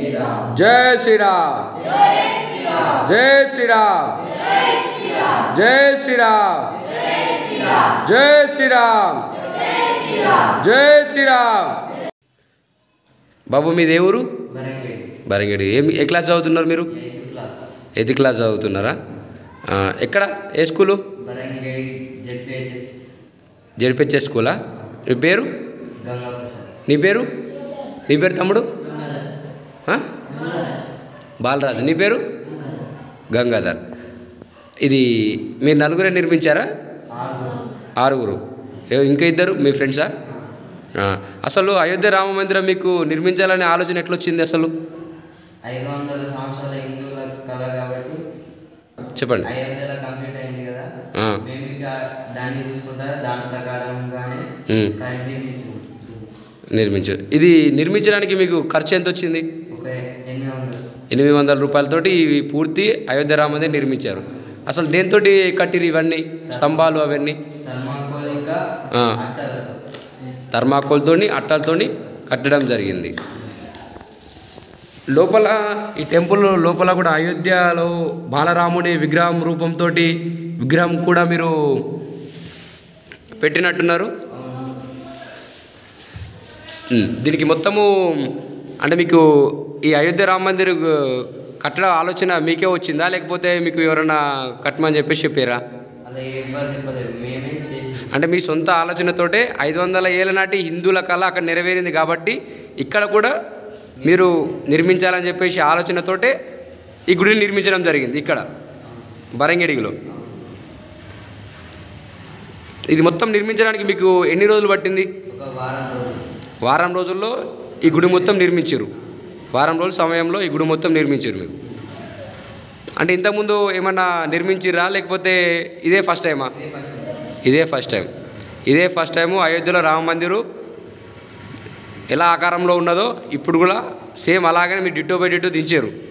జై శ్రీరామ్ జై శ్రీరామ్ జై శ్రీరామ్ జై శ్రీరామ్ జై శ్రీరామ్ బాబు మీది ఏ ఊరు బరంగేడి బరంగడి ఏం ఏ క్లాస్ చదువుతున్నారు మీరు ఎయిత్ క్లాస్ ఎయిత్ క్లాస్ చదువుతున్నారా ఆ, ఎక్కడ ఏ స్కూలు బరంగేడి జెడ్పిహెచ్ఎస్ జడిపించే స్కూలా మీ పేరు గంగా ప్రసాద్ నీ పేరు నీ పేరు తమ్ముడు ఆ? బాలరాజు నీ పేరు గంగాధర్ ఇది మీరు నలుగురే నిర్మించారా ఆరు ఆరుగురు ఏ- ఇంకా ఇద్దరు మీ ఫ్రెండ్సా ఆ, అసలు అయోధ్య రామ మందిరం మీకు నిర్మించాలనే ఆలోచన ఎట్లొచ్చింది అసలు ఐదు వందల సంవత్సరాల హిందువుల కళ కాబట్టి చెప్పండి అయోధ్యలో కంప్లీట్ అయింది కదా ఆ. మేము ఇక దాన్ని చూసుకుంటా దాని ప్రకారంగానే ఉమ్. నిర్మించాము నిర్మించారు ఇది నిర్మించడానికి మీకు ఖర్చు ఎంత వచ్చింది ఒక ఎనిమిది వందలు ఎనిమిది వందల రూపాయలతోటి ఇవి పూర్తి అయోధ్య రామ మందిరం నిర్మించారు అసలు దేంతోటి కట్టిరు ఇవన్నీ స్తంభాలు అవన్నీ థర్మాకోల్ ఇంకా ఆ. అట్టలతో థర్మాకోల్తోని అట్టలతోని కట్టడం జరిగింది లోపల ఈ టెంపుల్ లోపల కూడా అయోధ్యలో బాలరాముని విగ్రహం రూపంతో విగ్రహం కూడా మీరు పెట్టినట్టున్నారు ఉమ్, దీనికి మొత్తము అంటే మీకు ఈ అయోధ్య రామ మందిర్ కట్టడం ఆలోచన మీకే వచ్చిందా లేకపోతే మీకు ఎవరైనా కట్టమని చెప్పేసి చెప్పారా అలా ఎవరు చెప్పలేదు మేమే చేసి అంటే మీ సొంత ఆలోచనతోటే ఐదు వందల ఏళ్ళ నాటి హిందువుల కళ అక్కడ నెరవేరింది కాబట్టి ఇక్కడ కూడా మీరు నిర్మించాలని చెప్పేసి ఆలోచనతోటే ఈ గుడిని నిర్మించడం జరిగింది ఇక్కడ బరంగిడిలో ఇది మొత్తం నిర్మించడానికి మీకు ఎన్ని రోజులు పట్టింది ఒక వారం రోజులు వారం రోజుల్లో ఈ గుడి మొత్తం నిర్మించారు వారం రోజుల సమయంలో ఈ గుడి మొత్తం నిర్మించారు మీకు అంటే ఇంతకుముందు ఏమన్నా నిర్మించిర్రా లేకపోతే ఇదే ఫస్ట్ టైమా ఇదే ఫస్ట్ ఇదే ఫస్ట్ టైం ఇదే ఫస్ట్ టైము అయోధ్యలో రామ మందిరు ఎలా ఆకారంలో ఉన్నదో ఇప్పుడు కూడా సేమ్ అలాగనే మీరు డిట్టో బై డిట్టో దించారు